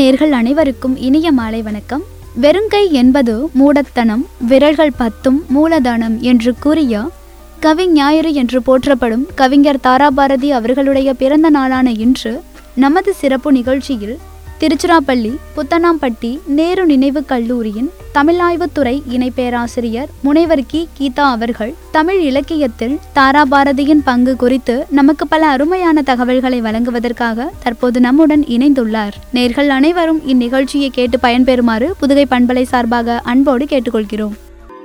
நேர்கள் அனைவருக்கும் இனிய மாலை வணக்கம் வெறுங்கை என்பது மூடத்தனம் விரல்கள் பத்தும் மூலதனம் என்று கூறிய கவி ஞாயிறு என்று போற்றப்படும் கவிஞர் தாராபாரதி அவர்களுடைய பிறந்த நாளான இன்று நமது சிறப்பு நிகழ்ச்சியில் திருச்சிராப்பள்ளி புத்தனாம்பட்டி நேரு நினைவுக் கல்லூரியின் தமிழாய்வுத்துறை இணை பேராசிரியர் முனைவர் கி கீதா அவர்கள் தமிழ் இலக்கியத்தில் தாராபாரதியின் பங்கு குறித்து நமக்கு பல அருமையான தகவல்களை வழங்குவதற்காக தற்போது நம்முடன் இணைந்துள்ளார் நேர்கள் அனைவரும் இந்நிகழ்ச்சியை கேட்டு பயன்பெறுமாறு புதுகை பண்பலை சார்பாக அன்போடு கேட்டுக்கொள்கிறோம்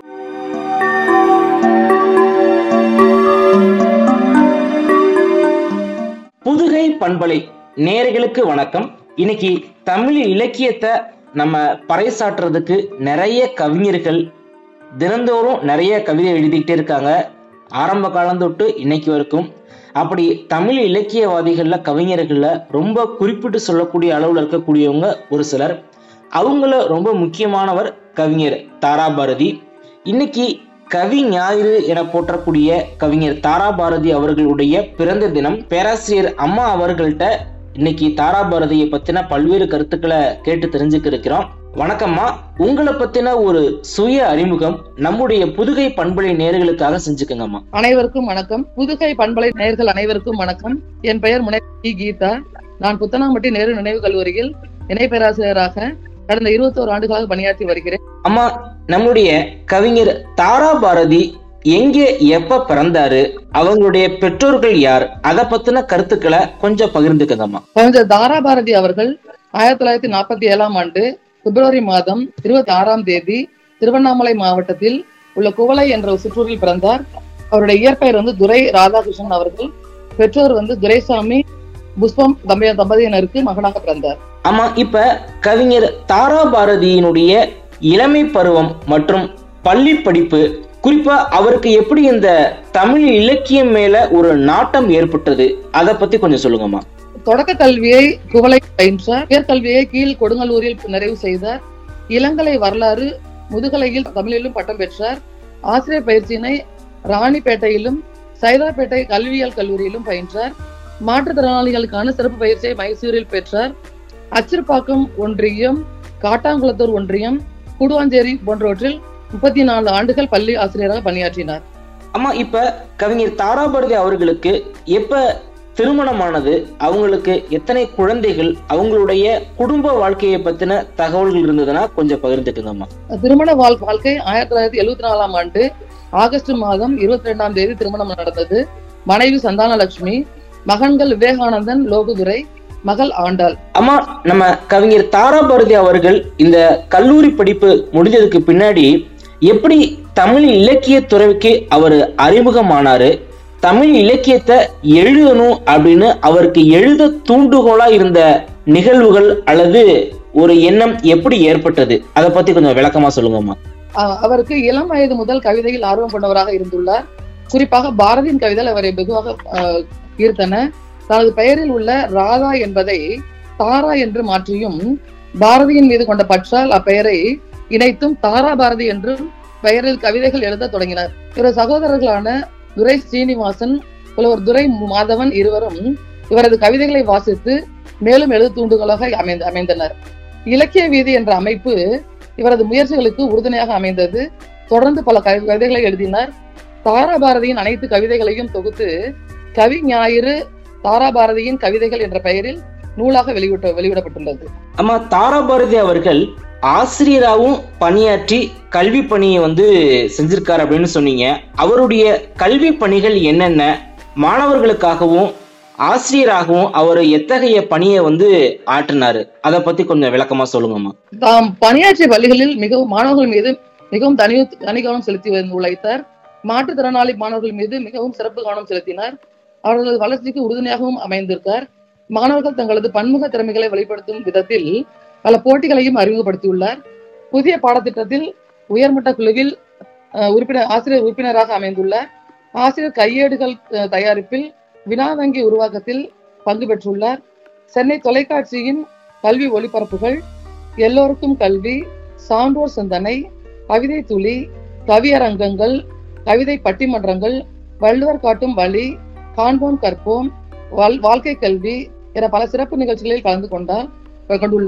புதுகை பண்பலை நேயர்களுக்கு வணக்கம் இன்னைக்கு தமிழ் இலக்கியத்தை நம்ம பறைசாற்றுறதுக்கு நிறைய கவிஞர்கள் தினந்தோறும் நிறைய கவிதை எழுதிக்கிட்டே இருக்காங்க ஆரம்ப காலம் தொட்டு இன்னைக்கு வரைக்கும் அப்படி தமிழ் இலக்கியவாதிகள்ல கவிஞர்கள்ல ரொம்ப குறிப்பிட்டு சொல்லக்கூடிய அளவில் இருக்கக்கூடியவங்க ஒரு சிலர் அவங்கள ரொம்ப முக்கியமானவர் கவிஞர் தாராபாரதி இன்னைக்கு கவி ஞாயிறு என போற்றக்கூடிய கவிஞர் தாராபாரதி அவர்களுடைய பிறந்த தினம் பேராசிரியர் அம்மா அவர்கள்ட்ட இன்னைக்கு தாராபாரதியை பத்தின பல்வேறு கருத்துக்களை கேட்டு தெரிஞ்சுக்க இருக்கிறோம் வணக்கம்மா உங்களை பத்தின ஒரு சுய அறிமுகம் நம்முடைய புதுகை பண்பலை நேர்களுக்காக செஞ்சுக்கங்கம்மா அனைவருக்கும் வணக்கம் புதுகை பண்பலை நேயர்கள் அனைவருக்கும் வணக்கம் என் பெயர் முனை டி. கீதா நான் புத்தனாம்பட்டி நேரு நினைவு கல்லூரியில் இணை பேராசிரியராக கடந்த இருபத்தோரு ஆண்டுகளாக பணியாற்றி வருகிறேன் அம்மா நம்முடைய கவிஞர் தாராபாரதி எங்கே எப்ப பிறந்தாரு அவங்களுடைய பெற்றோர்கள் யார் அதை பத்தின கருத்துக்களை கொஞ்சம் பகிர்ந்துக்கங்கம்மா கவிஞர் தாராபாரதி அவர்கள் ஆயிரத்தி தொள்ளாயிரத்தி நாற்பத்தி ஏழாம் ஆண்டு பிப்ரவரி மாதம் இருபத்தி ஆறாம் தேதி திருவண்ணாமலை மாவட்டத்தில் உள்ள குவளை என்ற ஒரு சிற்றூரில் பிறந்தார் அவருடைய இயற்பெயர் வந்து துரை ராதாகிருஷ்ணன் அவர்கள் பெற்றோர் வந்து துரைசாமி புஷ்பம் தம்பதிய தம்பதியினருக்கு மகனாக பிறந்தார் ஆமா இப்ப கவிஞர் தாராபாரதியினுடைய இளமை பருவம் மற்றும் பள்ளி படிப்பு குறிப்பா அவருக்கு எப்படி இந்த தமிழ் இலக்கியம் மேல ஒரு நாட்டம் ஏற்பட்டது அதை பத்தி கொஞ்சம் சொல்லுங்கம்மா தொடக்க கல்வியை குவளை பயின்றார் உயர்கல்வியை கீழ் கொடுங்கல்லூரில் நிறைவு செய்தார் இளங்கலை வரலாறு முதுகலையில் தமிழிலும் பட்டம் பெற்றார் ஆசிரியர் பயிற்சியினை ராணிப்பேட்டையிலும் சைதாப்பேட்டை கல்வியியல் கல்லூரியிலும் பயின்றார் மாற்றுத்திறனாளிகளுக்கான சிறப்பு பயிற்சியை மைசூரில் பெற்றார் அச்சிறுபாக்கம் ஒன்றியம் காட்டாங்குளத்தூர் ஒன்றியம் கூடுவாஞ்சேரி போன்றவற்றில் முப்பத்தி நாலு ஆண்டுகள் பள்ளி ஆசிரியராக பணியாற்றினார் அம்மா இப்ப கவிஞர் தாராபாரதி அவர்களுக்கு எப்ப திருமணமானது அவங்களுக்கு எத்தனை குழந்தைகள் அவங்களுடைய குடும்ப வாழ்க்கையை பத்தின தகவல்கள் இருந்ததுன்னா கொஞ்சம் பகிர்ந்துக்குங்கம்மா திருமண வாழ் வாழ்க்கை ஆயிரத்தி தொள்ளாயிரத்தி எழுபத்தி நாலாம் ஆண்டு ஆகஸ்ட் மாதம் இருபத்தி ரெண்டாம் தேதி திருமணம் நடந்தது மனைவி சந்தானலட்சுமி மகன்கள் விவேகானந்தன் லோகுதுரை மகள் ஆண்டாள் அம்மா நம்ம கவிஞர் தாராபாரதி அவர்கள் இந்த கல்லூரி படிப்பு முடிஞ்சதுக்கு பின்னாடி எப்படி தமிழ் இலக்கிய துறைக்கு அவர் அறிமுகமானாரு தமிழ் இலக்கியத்தை எழுதணும் அப்படின்னு அவருக்கு எழுத தூண்டுகோலா இருந்த நிகழ்வுகள் அல்லது ஒரு எண்ணம் எப்படி ஏற்பட்டது அதை பத்தி கொஞ்சம் விளக்கமா சொல்லுங்கம்மா அஹ் அவருக்கு இளம் வயது முதல் கவிதையில் ஆர்வம் கொண்டவராக இருந்துள்ளார் குறிப்பாக பாரதியின் கவிதைகள் அவரை வெகுவாக அஹ், ஈர்த்தன தனது பெயரில் உள்ள ராதா என்பதை தாரா என்று மாற்றியும் பாரதியின் மீது கொண்ட பற்றால் அப்பெயரை இணைத்தும் தாரா பாரதி என்றும் பெயரில் கவிதைகள் எழுத தொடங்கினார் இவர் சகோதரர்களான துரை ஸ்ரீனிவாசன் புலவர் துரை மாதவன் இருவரும் இவரது கவிதைகளை வாசித்து மேலும் எழுது தூண்டுகோலாக அமைந்த அமைந்தனர் இலக்கிய வீதி என்ற அமைப்பு இவரது முயற்சிகளுக்கு உறுதுணையாக அமைந்தது தொடர்ந்து பல கவி- கவிதைகளை எழுதினார் தாராபாரதியின் அனைத்து கவிதைகளையும் தொகுத்து கவி ஞாயிறு தாராபாரதியின் கவிதைகள் என்ற பெயரில் நூலாக வெளியிட்ட வெளியிடப்பட்டுள்ளது அம்மா தாராபாரதி அவர்கள் ஆசிரியராகவும் பணியாற்றி கல்வி பணியை வந்து செஞ்சிருக்காரு அப்படின்னு சொன்னீங்க அவருடைய கல்வி பணிகள் என்னென்ன மாணவர்களுக்காகவும் ஆசிரியராகவும் அவர் எத்தகைய பணியை வந்து ஆற்றினாரு அதை பத்தி கொஞ்சம் விளக்கமா சொல்லுங்கம்மா தாம் பணியாற்றிய பள்ளிகளில் மிகவும் மாணவர்கள் மீது மிகவும் தனி தனி கவனம் செலுத்தி வந்து உழைத்தார் மாற்றுத்திறனாளி மாணவர்கள் மீது மிகவும் சிறப்பு கவனம் செலுத்தினார் அவர்களது வளர்ச்சிக்கு உறுதுணையாகவும் அமைந்திருக்கார் மாணவர்கள் தங்களது பன்முக திறமைகளை வெளிப்படுத்தும் விதத்தில் பல போட்டிகளையும் அறிமுகப்படுத்தியுள்ளார் புதிய பாடத்திட்டத்தில் உயர்மட்ட குழுவில் அஹ், உறுப்பினர் ஆசிரியர் உறுப்பினராக அமைந்துள்ளார் ஆசிரியர் கையேடுகள் அஹ், தயாரிப்பில் வினா வங்கி உருவாக்கத்தில் பங்கு பெற்றுள்ளார் சென்னை தொலைக்காட்சியின் கல்வி ஒளிபரப்புகள் எல்லோருக்கும் கல்வி சான்றோர் சிந்தனை கவிதை துளி கவியரங்கங்கள் கவிதை பட்டிமன்றங்கள் வள்ளுவர் காட்டும் வழி காண்போம் கற்போம் வாழ்- வாழ்க்கை கல்வி என பல சிறப்பு நிகழ்ச்சிகளில் கலந்து கொண்டார் கொண்டுள்ளார்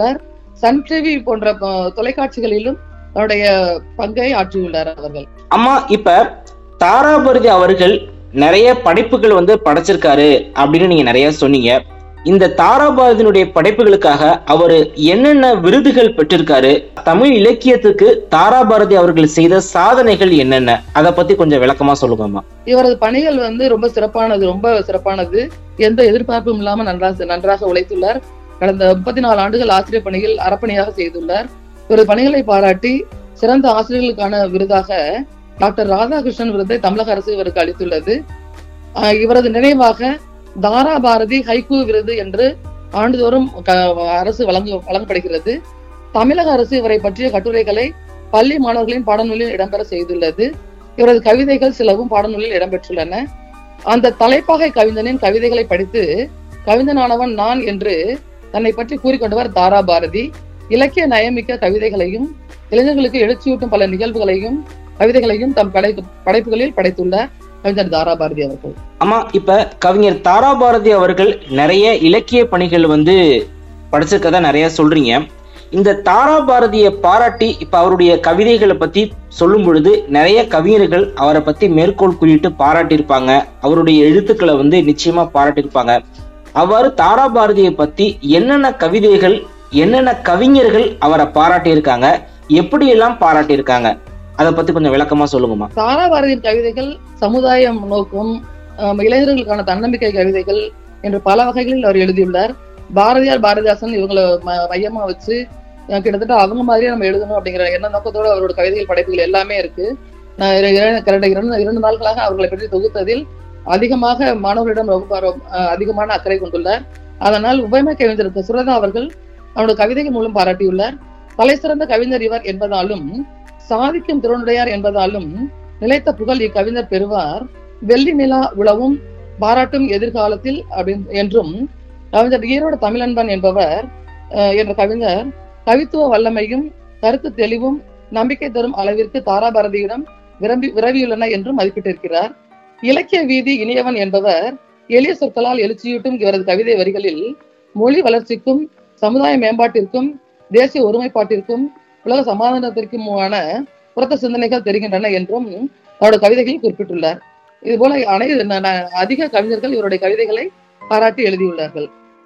சன் டிவி போன்ற அஹ், தொலைக்காட்சிகளிலும் தன்னுடைய பங்கை ஆற்றியுள்ளார் அவர்கள் அம்மா இப்ப தாராபரதி அவர்கள் நிறைய படைப்புகள் வந்து படைச்சிருக்காரு அப்படின்னு நீங்க நிறைய சொன்னீங்க இந்த தாராபாரதியினுடைய படைப்புகளுக்காக அவர் என்னென்ன விருதுகள் பெற்றிருக்காரு தமிழ் இலக்கியத்துக்கு தாராபாரதி அவர்கள் செய்த சாதனைகள் என்னென்ன அதை பத்தி கொஞ்சம் விளக்கமா சொல்லுங்கம்மா இவரது பணிகள் வந்து ரொம்ப சிறப்பானது ரொம்ப சிறப்பானது எந்த எதிர்பார்ப்பும் இல்லாம நன்றாக நன்றாக உழைத்துள்ளார் கடந்த முப்பத்தி நாலு ஆண்டுகள் ஆசிரியர் பணியில் அறப்பணியாக செய்துள்ளார் இவரது பணிகளை பாராட்டி சிறந்த ஆசிரியர்களுக்கான விருதாக டாக்டர் ராதாகிருஷ்ணன் விருதை தமிழக அரசு இவருக்கு அளித்துள்ளது ஆஹ் இவரது நினைவாக தாரா பாரதி ஹைக்கூ விருது என்று ஆண்டுதோறும் க- அரசு வழங்கு வழங்கப்படுகிறது தமிழக அரசு இவரை பற்றிய கட்டுரைகளை பள்ளி மாணவர்களின் பாடநூலில் இடம்பெற செய்துள்ளது இவரது கவிதைகள் சிலவும் பாடநூலில் இடம்பெற்றுள்ளன அந்த தலைப்பாகை கவிஞனின் கவிதைகளை படித்து கவிஞனானவன் நான் என்று தன்னை பற்றி கூறிக்கொண்டவர் தாரா பாரதி இலக்கிய நயமிக்க கவிதைகளையும் இளைஞர்களுக்கு எழுச்சியூட்டும் பல நிகழ்வுகளையும் கவிதைகளையும் தம் படை படைப்புகளில் படைத்துள்ளார் கவிஞர் தாரா பாரதி அவர்கள் அம்மா இப்ப கவிஞர் தாராபாரதி அவர்கள் நிறைய இலக்கிய பணிகள் வந்து படிச்சிருக்கதா நிறைய சொல்றீங்க இந்த தாராபாரதியை பாராட்டி இப்ப அவருடைய கவிதைகளை பத்தி சொல்லும் பொழுது நிறைய கவிஞர்கள் அவரை பத்தி மேற்கோள் குறியிட்டு பாராட்டியிருப்பாங்க அவருடைய எழுத்துக்களை வந்து நிச்சயமா பாராட்டியிருப்பாங்க அவ்வாறு தாராபாரதியை பத்தி என்னென்ன கவிதைகள் என்னென்ன கவிஞர்கள் அவரை பாராட்டியிருக்காங்க எப்படியெல்லாம் பாராட்டியிருக்காங்க அதை பத்தி கொஞ்சம் விளக்கமா சொல்லுங்கம்மா தாரா பாரதியின் கவிதைகள் சமுதாயம் நோக்கும் ஆஹ் இளைஞர்களுக்கான தன்னம்பிக்கை கவிதைகள் என்று பல வகைகளில் அவர் எழுதியுள்ளார் பாரதியார் பாரதிதாசன் இவங்களை ம- மையமா வச்சு அஹ் கிட்டத்தட்ட அவங்க மாதிரியே நம்ம எழுதணும் அப்படிங்கிற எண்ண நோக்கத்தோட அவரோட கவிதைகள் படைப்புகள் எல்லாமே இருக்கு நான் இர- இர- கரெக்டா இரண்டு இரண்டு நாட்களாக அவர்களை பற்றி தொகுத்ததில் அதிகமாக மாணவர்களிடம் ரொம்ப ரொம்ப, அஹ், அதிகமான அக்கறை கொண்டுள்ளார் அதனால் உபயமை கவிஞர் சுரதா அவர்கள் அவருடைய கவிதைகள் மூலம் பாராட்டியுள்ளார் தலை சிறந்த கவிஞர் இவர் என்பதாலும் சாதிக்கும் திறனுடையார் என்பதாலும் நிலைத்த புகழ் இக்கவிஞர் பெறுவார் வெள்ளி நிலா உழவும் பாராட்டும் எதிர்காலத்தில் அப்படின் என்றும் கவிஞர் ஈரோடு தமிழன்பன் என்பவர் அஹ், என்ற கவிஞர் கவித்துவ வல்லமையும் கருத்து தெளிவும் நம்பிக்கை தரும் அளவிற்கு தாராபாரதியிடம் விரும்பி விரவியுள்ளன என்றும் மதிப்பிட்டிருக்கிறார் இலக்கிய வீதி இனியவன் என்பவர் எளிய சொற்களால் எழுச்சியூட்டும் இவரது கவிதை வரிகளில் மொழி வளர்ச்சிக்கும் சமுதாய மேம்பாட்டிற்கும் தேசிய ஒருமைப்பாட்டிற்கும் உலக சமாதானத்திற்குமான புறத்த சிந்தனைகள் தெரிகின்றன என்றும் அவருடைய கவிதைகளில் குறிப்பிட்டுள்ளார் இது போல அனைத்து ந- ந- அதிக கவிஞர்கள் இவருடைய கவிதைகளை பாராட்டி எழுதியுள்ளார்கள்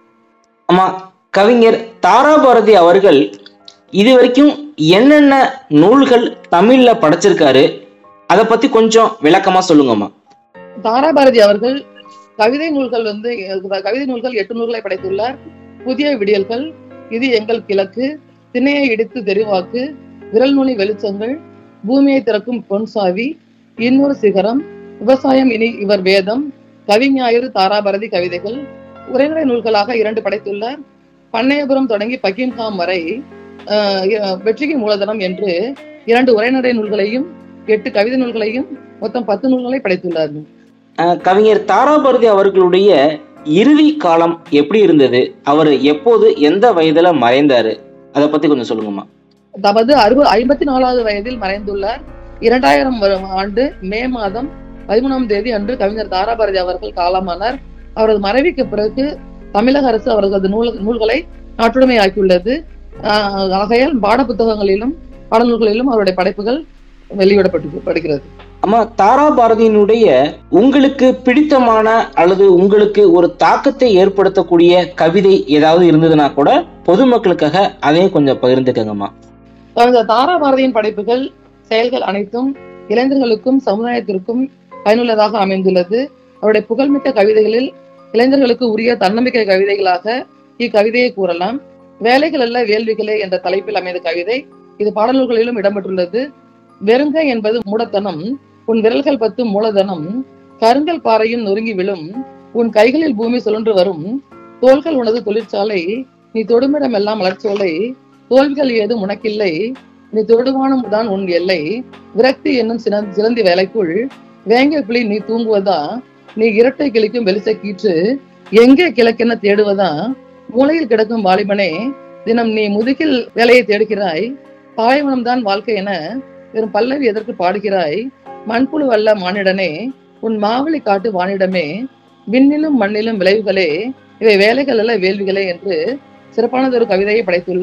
ஆமா கவிஞர் தாராபாரதி அவர்கள் இதுவரைக்கும் என்னென்ன நூல்கள் தமிழ்ல படைச்சிருக்காரு அதை பத்தி கொஞ்சம் விளக்கமா சொல்லுங்கம்மா தாராபாரதி அவர்கள் கவிதை நூல்கள் வந்து அஹ், கவிதை நூல்கள் எட்டு நூல்களை படைத்துள்ளார் புதிய விடியல்கள் இது எங்கள் கிழக்கு திணையை இடித்து தெரிவாக்கு விரல் நுனி வெளிச்சங்கள் பூமியை திறக்கும் பொன்சாவி இன்னொரு சிகரம் விவசாயம் இனி இவர் வேதம் கவிஞாயிறு தாராபாரதி கவிதைகள் உரைநடை நூல்களாக இரண்டு படைத்துள்ளார் பண்ணையபுரம் தொடங்கி பக்கின்காம் வரை அஹ், அஹ், வெற்றிக்கு மூலதனம் என்று இரண்டு உரைநடை நூல்களையும் எட்டு கவிதை நூல்களையும் மொத்தம் பத்து நூல்களை படைத்துள்ளார் அஹ், கவிஞர் தாராபாரதி அவர்களுடைய இறுதி காலம் எப்படி இருந்தது அவர் எப்போது எந்த வயதுல மறைந்தாரு அதை பத்தி கொஞ்சம் சொல்லுங்கம்மா தமது அறுபது ஐம்பத்தி நாலாவது வயதில் மறைந்துள்ளார் இரண்டாயிரம் வரும் ஆண்டு மே மாதம் பதிமூணாம் தேதி அன்று கவிஞர் தாராபாரதி அவர்கள் காலமானார் அவரது மறைவுக்கு பிறகு தமிழக அரசு அவரது நூல் நூல்களை நாட்டுடைமையாக்கியுள்ளது ஆஹ் ஆகையால் பாட புத்தகங்களிலும் பாடநூல்களிலும் அவருடைய படைப்புகள் வெளியிடப்பட்டு படுகிறது அம்மா தாராபாரதியினுடைய உங்களுக்கு பிடித்தமான அல்லது உங்களுக்கு ஒரு தாக்கத்தை ஏற்படுத்தக்கூடிய கவிதை ஏதாவது இருந்ததுன்னா கூட பொதுமக்களுக்காக அதையும் கொஞ்சம் பகிர்ந்துக்கங்கம்மா கவிஞர் தாராபாரதியின் படைப்புகள் செயல்கள் அனைத்தும் இளைஞர்களுக்கும் சமுதாயத்திற்கும் பயனுள்ளதாக அமைந்துள்ளது அவருடைய புகழ்மிக்க கவிதைகளில் இளைஞர்களுக்கு உரிய தன்னம்பிக்கை கவிதைகளாக இக்கவிதையை கூறலாம் வேலைகள் அல்ல வேள்விகளே என்ற தலைப்பில் அமைந்த கவிதை இது பாடல்களிலும் இடம்பெற்றுள்ளது வெறுங்கை என்பது மூடத்தனம் உன் விரல்கள் பத்து மூலதனம் கருங்கல் பாறையும் நொறுங்கி விழும் உன் கைகளில் பூமி சுழன்று வரும் தோள்கள் உனது தொழிற்சாலை நீ தொடுமிடம் எல்லாம் மலர்ச்சோலை தோல்விகள் ஏதும் உனக்கில்லை நீ தொடுவானம் தான் உன் எல்லை விரக்தி என்னும் சின- சிலந்தி வேலைக்குள் வேங்கை புலி நீ தூங்குவதா நீ இரட்டை கிளிக்கும் வெளிச்ச கீற்று எங்கே கிழக்கென தேடுவதா மூலையில் கிடக்கும் வாலிபனே தினம் நீ முதுகில் வேலையை தேடுகிறாய் பாலைவனம் தான் வாழ்க்கை என வெறும் பல்லவி எதற்கு பாடுகிறாய் மண்புழு அல்ல மானிடனே உன் மாவழி காட்டு வானிடமே விண்ணிலும் மண்ணிலும் விளைவுகளே இவை வேலைகள் அல்ல வேள்விகளே என்று சிறப்பானதொரு கவிதையை படைத்துள்ளார்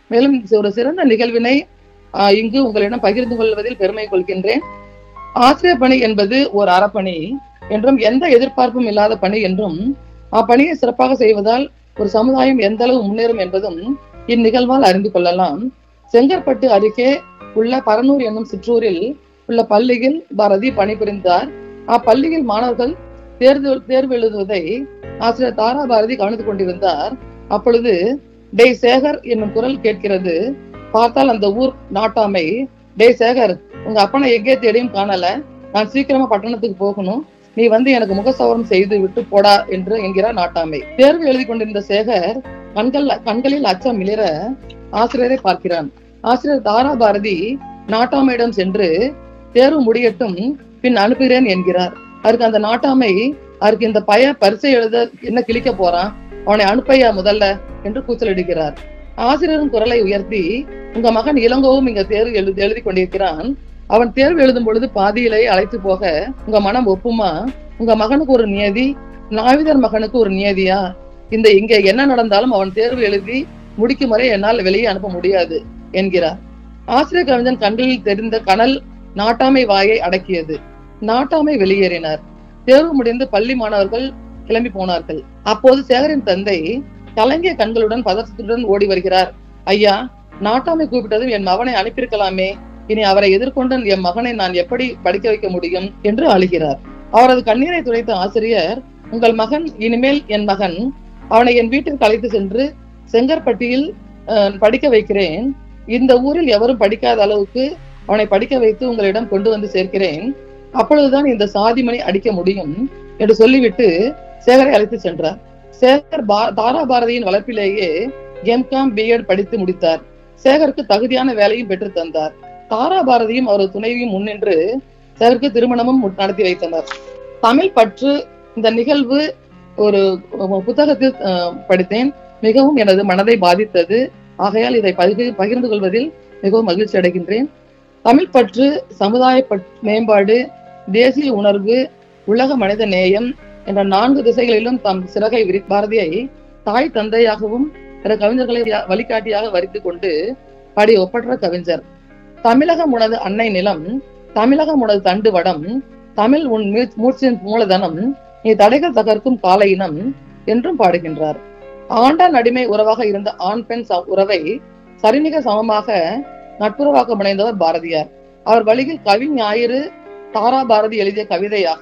மேலும் ஒரு சிறந்த நிகழ்வினை ஆஹ், இங்கு உங்களிடம் பகிர்ந்து கொள்வதில் பெருமை கொள்கின்றேன் ஆசிரியர் பணி என்பது ஒரு அறப்பணி என்றும் எந்த எதிர்பார்ப்பும் இல்லாத பணி என்றும் அப்பணியை சிறப்பாக செய்வதால் ஒரு சமுதாயம் எந்த அளவு முன்னேறும் என்பதும் இந்நிகழ்வால் அறிந்து கொள்ளலாம் செங்கற்பட்டு அருகே உள்ள பரனூர் என்னும் சிற்றூரில் உள்ள பள்ளியில் பாரதி பணிபுரிந்தார் அப்பள்ளியில் மாணவர்கள் தேர்வு தேர்வு எழுதுவதை ஆசிரியர் தாரா பாரதி கவனித்துக் கொண்டிருந்தார் அப்பொழுது டேய் சேகர் என்னும் குரல் கேட்கிறது பார்த்தால் அந்த ஊர் நாட்டாமை டேய் சேகர் உங்க அப்பனை எங்கே தேடியும் காணல நான் சீக்கிரமா பட்டணத்துக்கு போகணும் நீ வந்து எனக்கு முகசவரம் செய்து விட்டு போடா என்று என்கிறார் நாட்டாமை தேர்வு எழுதி கொண்டிருந்த சேகர் கண்கள் கண்களில் அச்சம் மிளிர ஆசிரியரை பார்க்கிறான் ஆசிரியர் தாரா பாரதி நாட்டாமையிடம் சென்று தேர்வு முடியட்டும் பின் அனுப்புகிறேன் என்கிறார் அதுக்கு அந்த நாட்டாமை அதுக்கு இந்த பைய பரிசை எழுத என்ன கிழிக்க போறான் அவனை அனுப்பையா முதல்ல என்று கூச்சலிடுகிறார் ஆசிரியரின் குரலை உயர்த்தி உங்க மகன் இளங்கோவும் இங்க தேர்வு எழுதி எழுதி கொண்டிருக்கிறான் அவன் தேர்வு எழுதும் பொழுது பாதியிலேயே அழைத்து போக உங்க மனம் ஒப்புமா உங்க மகனுக்கு ஒரு நியதி நாவிதர் மகனுக்கு ஒரு நியதியா இந்த இங்க என்ன நடந்தாலும் அவன் தேர்வு எழுதி முடிக்கும் வரை என்னால் வெளியே அனுப்ப முடியாது என்கிறார் ஆசிரியர் கவிஞன் கண்களில் தெரிந்த கனல் நாட்டாமை வாயை அடக்கியது நாட்டாமை வெளியேறினார் தேர்வு முடிந்து பள்ளி மாணவர்கள் கிளம்பி போனார்கள் அப்போது சேகரின் தந்தை கலங்கிய கண்களுடன் பதற்றத்துடன் ஓடி வருகிறார் ஐயா நாட்டாமை கூப்பிட்டதும் என் மகனை அனுப்பியிருக்கலாமே இனி அவரை எதிர்கொண்டு என் மகனை நான் எப்படி படிக்க வைக்க முடியும் என்று அழுகிறார் அவரது கண்ணீரை துடைத்த ஆசிரியர் உங்கள் மகன் இனிமேல் என் மகன் அவனை என் வீட்டிற்கு அழைத்து சென்று செங்கற்பட்டியில் அஹ், படிக்க வைக்கிறேன் இந்த ஊரில் எவரும் படிக்காத அளவுக்கு அவனை படிக்க வைத்து உங்களிடம் கொண்டு வந்து சேர்க்கிறேன் அப்பொழுதுதான் இந்த சாதிமணி அடிக்க முடியும் என்று சொல்லிவிட்டு சேகரை அழைத்து சென்றார் சேகர் பா- தாரா பாரதியின் வளர்ப்பிலேயே எம்காம் பிஎட் படித்து முடித்தார் சேகருக்கு தகுதியான வேலையும் பெற்று தந்தார் தாரா பாரதியும் அவரது துணைவியும் முன்னின்று சேகருக்கு திருமணமும் மு- நடத்தி வைத்தனர் தமிழ் பற்று இந்த நிகழ்வு ஒரு அஹ், புத்தகத்தில் அஹ், படித்தேன் மிகவும் எனது மனதை பாதித்தது ஆகையால் இதை பகிர் பகிர்ந்து கொள்வதில் மிகவும் மகிழ்ச்சி அடைகின்றேன் தமிழ் பற்று சமுதாய பற்- மேம்பாடு தேசிய உணர்வு உலக மனித நேயம் என்ற நான்கு திசைகளிலும் தம் சிறகை விரி பாரதியை தாய் தந்தையாகவும் பிற கவிஞர்களை யா- வழிகாட்டியாக வரித்து கொண்டு பாடிய ஒப்பற்ற கவிஞர் தமிழகம் உனது அன்னை நிலம் தமிழகம் உனது தண்டு வடம் தமிழ் உன் மீ- மூச்சின் மூலதனம் நீ தடைகள் தகர்க்கும் கால இனம் என்றும் பாடுகின்றார் ஆண்டான் அடிமை உறவாக இருந்த ஆண் பெண் ச- உறவை சரிநிக சமமாக நட்புறவாக்க முனைந்தவர் பாரதியார் அவர் வழியில் கவி ஞாயிறு தாரா பாரதி எழுதிய கவிதையாக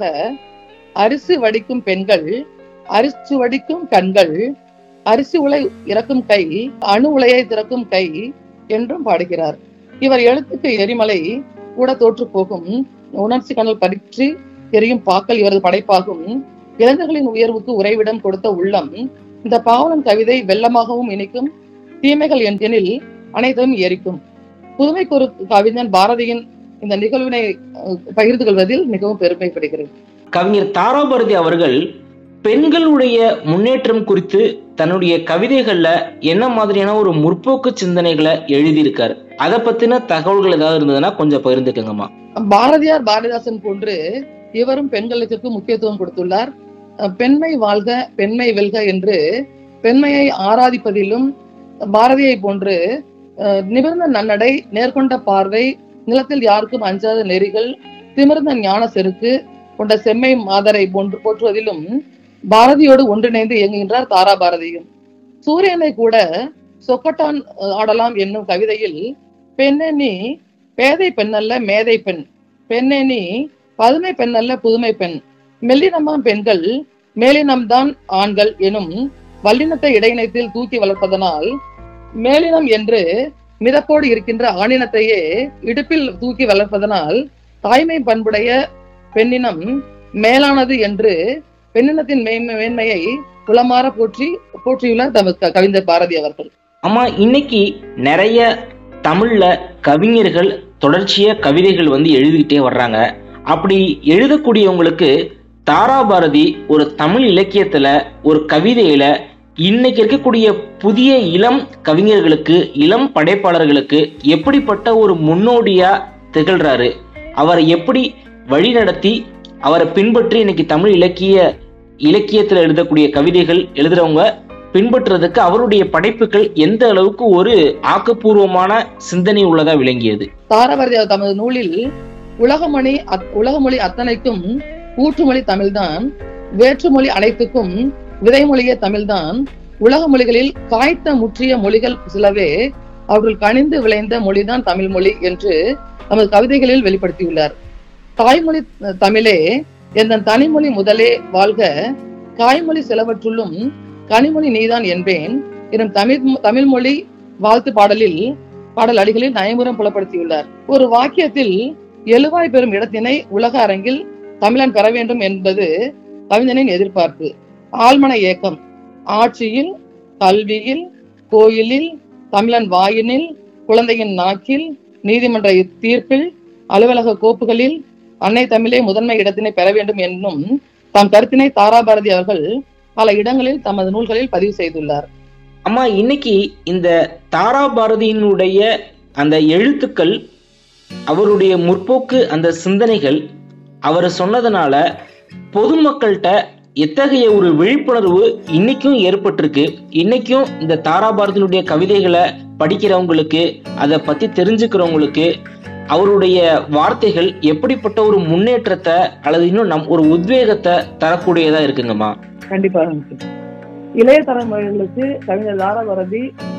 அரிசி வடிக்கும் பெண்கள் அரிசி வடிக்கும் கண்கள் அரிசி உலை இறக்கும் கை அணு உலையை திறக்கும் கை என்றும் பாடுகிறார் இவர் எழுத்துக்கு எரிமலை கூட தோற்று போகும் உணர்ச்சி கனல் பற்றி எரியும் பாக்கள் இவரது படைப்பாகும் இளைஞர்களின் உயர்வுக்கு உறைவிடம் கொடுத்த உள்ளம் இந்த பாவலன் கவிதை வெள்ளமாகவும் இனிக்கும் தீமைகள் எனில் அனைத்தையும் எரிக்கும் புதுமைக்கு ஒரு கவிஞன் பாரதியின் இந்த நிகழ்வினை அஹ், பகிர்ந்து கொள்வதில் மிகவும் பெருமைப்படுகிறேன் கவிஞர் தாராபாரதி அவர்கள் பெண்களுடைய முன்னேற்றம் குறித்து தன்னுடைய கவிதைகள்ல என்ன மாதிரியான ஒரு முற்போக்கு சிந்தனைகளை எழுதியிருக்காரு அதை பத்தின தகவல்கள் ஏதாவது இருந்ததுன்னா கொஞ்சம் பகிர்ந்துக்கங்கம்மா பாரதியார் பாரதிதாசன் போன்று இவரும் பெண்களுக்கு முக்கியத்துவம் கொடுத்துள்ளார் அஹ், பெண்மை வாழ்க பெண்மை வெல்க என்று பெண்மையை ஆராதிப்பதிலும் பாரதியை போன்று அஹ், நிமிர்ந்த நன்னடை நேர்கொண்ட பார்வை நிலத்தில் யாருக்கும் அஞ்சாத நெறிகள் திமிர்ந்த ஞான செருக்கு கொண்ட செம்மை மாதரை போன்று போற்றுவதிலும் பாரதியோடு ஒன்றிணைந்து இயங்குகின்றார் தாரா பாரதியும் சூரியனை கூட சொக்கட்டான் அஹ், ஆடலாம் என்னும் கவிதையில் பெண்ணே நீ பேதை பெண்ணல்ல மேதை பெண் பெண்ணே நீ பதுமை பெண்ணல்ல புதுமை பெண் மெல்லினமாம் பெண்கள் மேலினம்தான் ஆண்கள் எனும் வல்லினத்தை இடையினத்தில் தூக்கி வளர்ப்பதனால் மேலினம் என்று மிதப்போடு இருக்கின்ற ஆணினத்தையே இடுப்பில் தூக்கி வளர்ப்பதனால் தாய்மை பண்புடைய பெண்ணினம் மேலானது என்று பெண்ணினத்தின் மேன்மை மேன்மையை குலமாற போற்றி போற்றியுள்ளார் தமது கவிஞர் பாரதி அவர்கள் அம்மா இன்னைக்கு நிறைய தமிழ்ல கவிஞர்கள் தொடர்ச்சியா கவிதைகள் வந்து எழுதிக்கிட்டே வர்றாங்க அப்படி எழுதக்கூடியவங்களுக்கு தாராபாரதி ஒரு தமிழ் இலக்கியத்துல ஒரு கவிதையில இன்னைக்கு இருக்கக்கூடிய புதிய இளம் கவிஞர்களுக்கு இளம் படைப்பாளர்களுக்கு எப்படிப்பட்ட ஒரு முன்னோடியா திகழ்றாரு அவரை எப்படி வழிநடத்தி அவரை பின்பற்றி இன்னைக்கு தமிழ் இலக்கிய இலக்கியத்துல எழுதக்கூடிய கவிதைகள் எழுதுறவங்க பின்பற்றுறதுக்கு அவருடைய படைப்புகள் எந்த அளவுக்கு ஒரு ஆக்கப்பூர்வமான சிந்தனை உள்ளதா விளங்கியது தாராபாரதி அவர் தமது நூலில் உலகமொழி அத்- உலகமொழி அத்தனைக்கும் ஊற்றுமொழி தமிழ்தான் வேற்றுமொழி அனைத்துக்கும் விதைமொழியே தமிழ்தான் உலக மொழிகளில் காய்த்த முற்றிய மொழிகள் சிலவே அவர்கள் கனிந்து விளைந்த மொழிதான் தமிழ் மொழி என்று தமது கவிதைகளில் வெளிப்படுத்தியுள்ளார் தாய்மொழி அஹ், தமிழே எந்த தனிமொழி முதலே வாழ்க காய்மொழி சிலவற்றுள்ளும் கனிமொழி நீதான் என்பேன் எனும் தமிழ் தமிழ் மொழி வாழ்த்து பாடலில் பாடல் அடிகளில் நயமுறம் புலப்படுத்தியுள்ளார் ஒரு வாக்கியத்தில் எழுவாய் பெறும் இடத்தினை உலக அரங்கில் தமிழன் பெற வேண்டும் என்பது கவிஞனின் எதிர்பார்ப்பு ஆழ்மன ஏக்கம் ஆட்சியில் கல்வியில் கோயிலில் தமிழன் வாயினில் குழந்தையின் நாக்கில் நீதிமன்ற தீர்ப்பில் அலுவலக கோப்புகளில் அன்னை தமிழே முதன்மை இடத்தினை பெற வேண்டும் என்னும் தம் கருத்தினை தாராபாரதி அவர்கள் பல இடங்களில் தமது நூல்களில் பதிவு செய்துள்ளார் அம்மா இன்னைக்கு இந்த தாரா பாரதியினுடைய அந்த எழுத்துக்கள் அவருடைய முற்போக்கு அந்த சிந்தனைகள் அவர் சொன்னதுனால பொதுமக்கள்கிட்ட எத்தகைய ஒரு விழிப்புணர்வு இன்னைக்கும் ஏற்பட்டிருக்கு இன்னைக்கும் இந்த தாரா பாரதியினுடைய கவிதைகளை படிக்கிறவங்களுக்கு அதை பத்தி தெரிஞ்சுக்கிறவங்களுக்கு அவருடைய வார்த்தைகள் எப்படிப்பட்ட ஒரு முன்னேற்றத்தை அல்லது இன்னும் நம் ஒரு உத்வேகத்தை தரக்கூடியதா இருக்குங்கம்மா கண்டிப்பாக இளைய தலைமுறைகளுக்கு கவிஞர் தாராபாரதி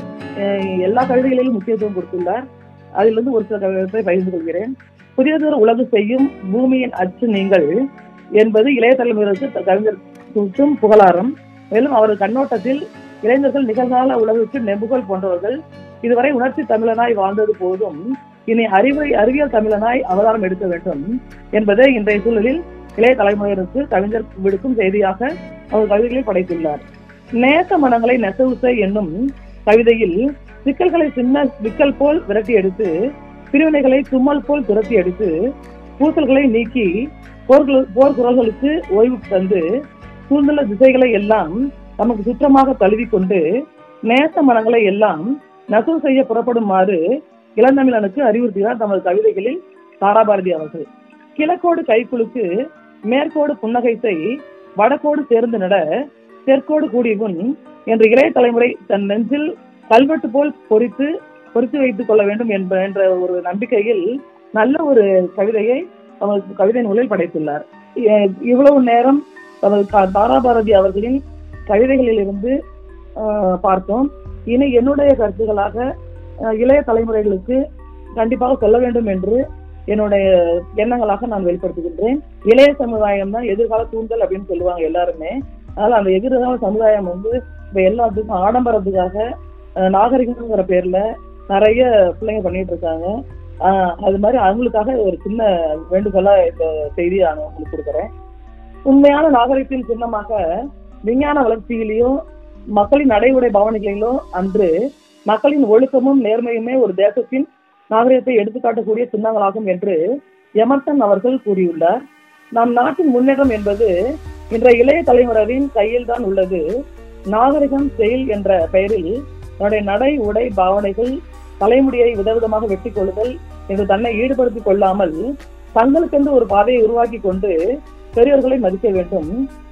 அஹ், எல்லா கவிதைகளிலும் முக்கியத்துவம் கொடுத்துள்ளார் அதிலிருந்து ஒரு சில கவிதைகளை பகிர்ந்து கொள்கிறேன் புதியதொரு உலகு செய்யும் பூமியின் அச்சு நீங்கள் என்பது இளைய தலைமுறைக்கு த- கவிஞர் சுட்டும் புகழாரம் மேலும் அவரது கண்ணோட்டத்தில் இளைஞர்கள் நிகழ்கால உலகுக்கு நெபுகல் போன்றவர்கள் இதுவரை உணர்ச்சி தமிழனாய் வாழ்ந்தது போதும் இனி அறிவை அறிவியல் தமிழனாய் அவதாரம் எடுக்க வேண்டும் என்பதை இன்றைய சூழலில் இளைய தலைமுறையினருக்கு கவிஞர் விடுக்கும் செய்தியாக அவர் கவிதைகளில் படைத்துள்ளார் நேச மனங்களை நெசவுசை என்னும் கவிதையில் சிக்கல்களை சின்ன விக்கல் போல் விரட்டி எடுத்து பிரிவினைகளை தும்மல் போல் துரத்தி எடுத்து பூசல்களை நீக்கி போர்கள் போர் குரல்களுக்கு ஓய்வு தந்து சூழ்ந்துள்ள திசைகளை எல்லாம் நமக்கு சுற்றமாக தழுவிக்கொண்டு நேச மனங்களை எல்லாம் நெசவு செய்ய புறப்படுமாறு இளந்தமிழனுக்கு அறிவுறுத்தினார் தமது கவிதைகளில் தாராபாரதி அவர்கள் கிழக்கோடு கைக்குலுக்கு மேற்கோடு புன்னகைத்தை வடக்கோடு சேர்ந்து நட தெற்கோடு கூடியவன் என்ற இளைய தலைமுறை தன் நெஞ்சில் கல்வெட்டு போல் பொறித்து பொறித்து வைத்துக் கொள்ள வேண்டும் என்ப என்ற ஒரு நம்பிக்கையில் நல்ல ஒரு கவிதையை அவர் கவிதை நூலில் படைத்துள்ளார் இ- இவ்வளவு நேரம் அவர் கா- தாராபாரதி அவர்களின் கவிதைகளில் இருந்து ஆஹ், பார்த்தோம் இனி என்னுடைய கருத்துக்களாக ஆஹ், இளைய தலைமுறைகளுக்கு கண்டிப்பாக சொல்ல வேண்டும் என்று என்னுடைய எண்ணங்களாக நான் வெளிப்படுத்துகின்றேன் இளைய சமுதாயம் தான் எதிர்கால தூண்டல் அப்படின்னு சொல்லுவாங்க எல்லாருமே அதனால அந்த எதிர்கால சமுதாயம் வந்து இப்ப எல்லாத்துக்கும் ஆடம்பரத்துக்காக அஹ், நாகரிகம்ங்கிற பேர்ல நிறைய பிள்ளைங்க பண்ணிட்டு இருக்காங்க ஆஹ், அது மாதிரி அவங்களுக்காக ஒரு சின்ன வேண்டுகோளா இந்த செய்தியை நான் உங்களுக்கு கொடுக்குறேன் உண்மையான நாகரிகத்தின் சின்னமாக விஞ்ஞான வளர்ச்சியிலையும் மக்களின் நடைமுறை பாவனைகளிலும் அன்று மக்களின் ஒழுக்கமும் நேர்மையுமே ஒரு தேசத்தின் நாகரிகத்தை எடுத்துக்காட்டக்கூடிய சின்னங்களாகும் என்று எமர்சன் அவர்கள் கூறியுள்ளார் நம் நாட்டின் முன்னேற்றம் என்பது இன்றைய இளைய தலைமுறையின் கையில் தான் உள்ளது நாகரிகம் செயல் என்ற பெயரில் தன்னுடைய நடை உடை பாவனைகள் தலைமுடியை விதவிதமாக வெட்டி கொள்ளுதல் என்று தன்னை ஈடுபடுத்திக் கொள்ளாமல் தங்களுக்கென்று ஒரு பாதையை உருவாக்கி கொண்டு பெரியவர்களை மதிக்க வேண்டும்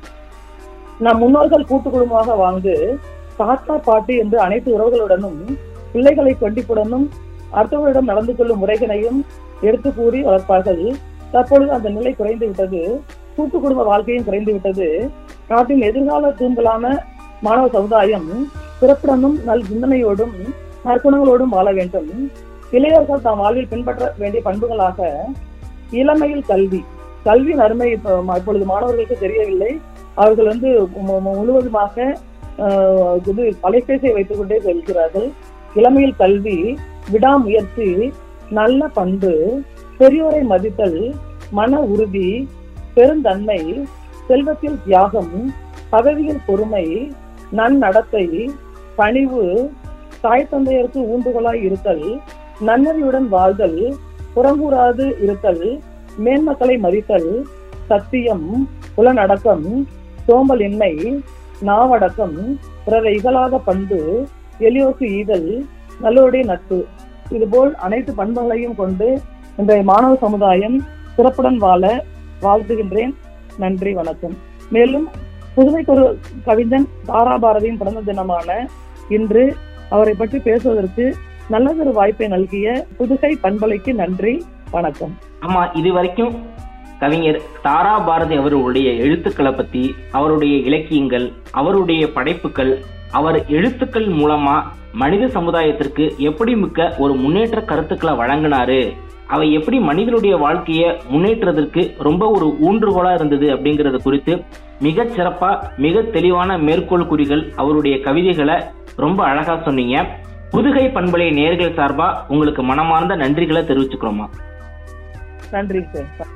நம் முன்னோர்கள் கூட்டு குடும்பமாக வாழ்ந்து தாத்தா பாட்டி என்று அனைத்து உறவுகளுடனும் பிள்ளைகளை கண்டிப்புடனும் அடுத்தவர்களிடம் நடந்து கொள்ளும் முறைகளையும் எடுத்து கூறி வளர்ப்பார்கள் தற்பொழுது அந்த நிலை குறைந்து விட்டது கூட்டு குடும்ப வாழ்க்கையும் குறைந்து விட்டது நாட்டின் எதிர்கால தூண்களான மாணவ சமுதாயம் பிறப்புடனும் நல் சிந்தனையோடும் நற்குணங்களோடும் வாழ வேண்டும் இளையர்கள் தாம் வாழ்வில் பின்பற்ற வேண்டிய பண்புகளாக இளமையில் கல்வி கல்வியின் அருமை இப்ப ம- இப்பொழுது மாணவர்களுக்கு தெரியவில்லை அவர்கள் வந்து மு- மு- முழுவதுமாக ஆஹ், இது அலைபேசியை வைத்துக் கொண்டே செல்கிறார்கள் இளமையில் கல்வி விடாமுயற்சி நல்ல பண்பு பெரியோரை மதித்தல் மன உறுதி பெருந்தன்மை செல்வத்தில் தியாகம் பதவியில் பொறுமை நன்னடத்தை பணிவு தாய் தந்தையருக்கு ஊண்டுகோலாய் இருத்தல் நன்னறியுடன் வாழ்தல் புறங்கூறாது இருத்தல் மேன்மக்களை மதித்தல் சத்தியம் புலனடக்கம் சோம்பலின்மை நாவடக்கம் பிறரை இகழாத பண்பு எளியோசு ஈதல் நல்லோடைய நட்பு இதுபோல் அனைத்து பண்புகளையும் கொண்டு இன்றைய மாணவ சமுதாயம் சிறப்புடன் வாழ வாழ்த்துகின்றேன் நன்றி வணக்கம் மேலும் புதுமைக்கு ஒரு கவிஞன் தாரா பாரதியின் பிறந்த தினமான இன்று அவரை பற்றி பேசுவதற்கு நல்லதொரு வாய்ப்பை நல்கிய புதுகை பண்பலைக்கு நன்றி வணக்கம் ஆமா இது வரைக்கும் கவிஞர் தாரா பாரதி அவர்களுடைய எழுத்துக்களை பத்தி அவருடைய இலக்கியங்கள் அவருடைய படைப்புகள் அவர் எழுத்துக்கள் மூலமா மனித சமுதாயத்திற்கு எப்படி மிக்க ஒரு முன்னேற்ற கருத்துக்களை வழங்கினாரு அவை எப்படி மனிதனுடைய வாழ்க்கையை முன்னேற்றத்திற்கு ரொம்ப ஒரு ஊன்றுகோலா இருந்தது அப்படிங்கறது குறித்து மிகச் சிறப்பா மிக தெளிவான மேற்கோள் குறிகள் அவருடைய கவிதைகளை ரொம்ப அழகா சொன்னீங்க புதுகை பண்பலை நேர்கள் சார்பா உங்களுக்கு மனமார்ந்த நன்றிகளை தெரிவிச்சுக்கிறோமா நன்றி சார்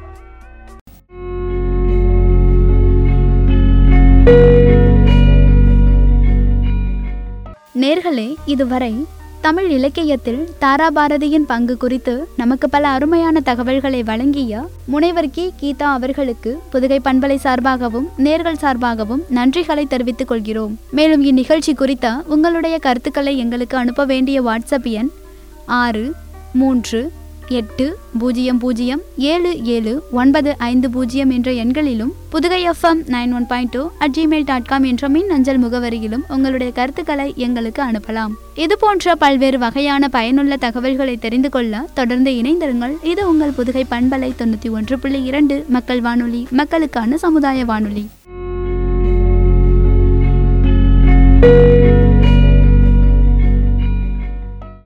நேர்களே இதுவரை தமிழ் இலக்கியத்தில் தாராபாரதியின் பங்கு குறித்து நமக்கு பல அருமையான தகவல்களை வழங்கிய முனைவர் கி கீதா அவர்களுக்கு புதுகை பண்பலை சார்பாகவும் நேர்கள் சார்பாகவும் நன்றிகளை தெரிவித்துக் கொள்கிறோம் மேலும் இந்நிகழ்ச்சி குறித்த உங்களுடைய கருத்துக்களை எங்களுக்கு அனுப்ப வேண்டிய வாட்ஸ்அப் எண் ஆறு மூன்று எட்டு பூஜ்ஜியம் பூஜ்ஜியம் ஏழு ஏழு ஒன்பது ஐந்து பூஜ்ஜியம் என்ற எண்களிலும் Pudugai FM nine one point two at Gmail dot com என்ற மின் அஞ்சல் முகவரியிலும் உங்களுடைய கருத்துக்களை எங்களுக்கு அனுப்பலாம் இது போன்ற பல்வேறு வகையான பயனுள்ள தகவல்களை தெரிந்து கொள்ள தொடர்ந்து இணைந்திருங்கள் இது உங்கள் புதுகை பண்பலை தொண்ணூற்றி ஒன்று புள்ளி இரண்டு மக்கள் வானொலி மக்களுக்கான சமுதாய வானொலி